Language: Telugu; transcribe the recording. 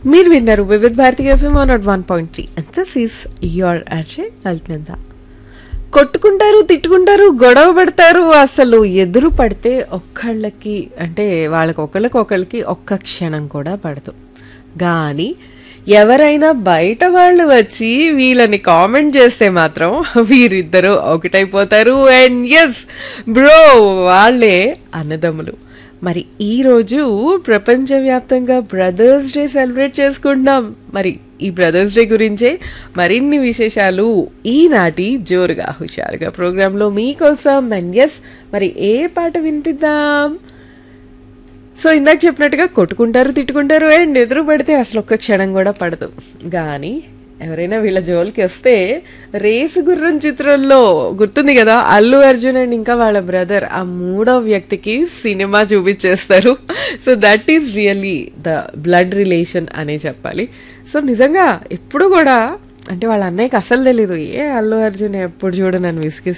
మీరు విన్నారు వివిధ్ భారతి ఎఫ్ఎం నాట్ one point three and this is your Ajay అల్నంద కొట్టుకుంటారు తిట్టుకుంటారు గొడవ పడతారు అసలు ఎదురు పడితే ఒక్కళ్ళకి అంటే వాళ్ళకి ఒకళ్ళకి ఒకళ్ళకి ఒక్క క్షణం కూడా పడదు కానీ ఎవరైనా బయట వాళ్ళు వచ్చి వీళ్ళని కామెంట్ చేస్తే మాత్రం వీరిద్దరూ ఒకటైపోతారు అండ్ ఎస్ బ్రో వాళ్ళే అన్నదమ్ములు మరి ఈరోజు ప్రపంచవ్యాప్తంగా బ్రదర్స్ డే సెలబ్రేట్ చేసుకుంటున్నాం మరి ఈ బ్రదర్స్ డే గురించే మరిన్ని విశేషాలు ఈనాటి జోరుగా హుషారుగా ప్రోగ్రాంలో మీకోసం అండ్ ఎస్ మరి ఏ పాట వినిపిద్దాం సో ఇందాక చెప్పినట్టుగా కొట్టుకుంటారు తిట్టుకుంటారు అండ్ ఎదురు పడితే అసలు ఒక్క క్షణం కూడా పడదు కానీ ఎవరైనా వీళ్ళ జోలికి వస్తే రేసు గుర్రం చిత్రంలో గుర్తుంది కదా అల్లు అర్జున్ అండ్ ఇంకా వాళ్ళ బ్రదర్ ఆ మూడో వ్యక్తికి సినిమా చూపించేస్తారు so that is really the blood relation అనే చెప్పాలి సో నిజంగా ఎప్పుడు కూడా అంటే వాళ్ళ అన్నయ్యకి అసలు తెలీదు ఏ అల్లు అర్జున్ ఎప్పుడు చూడు నన్ను విసిగిస్తాడు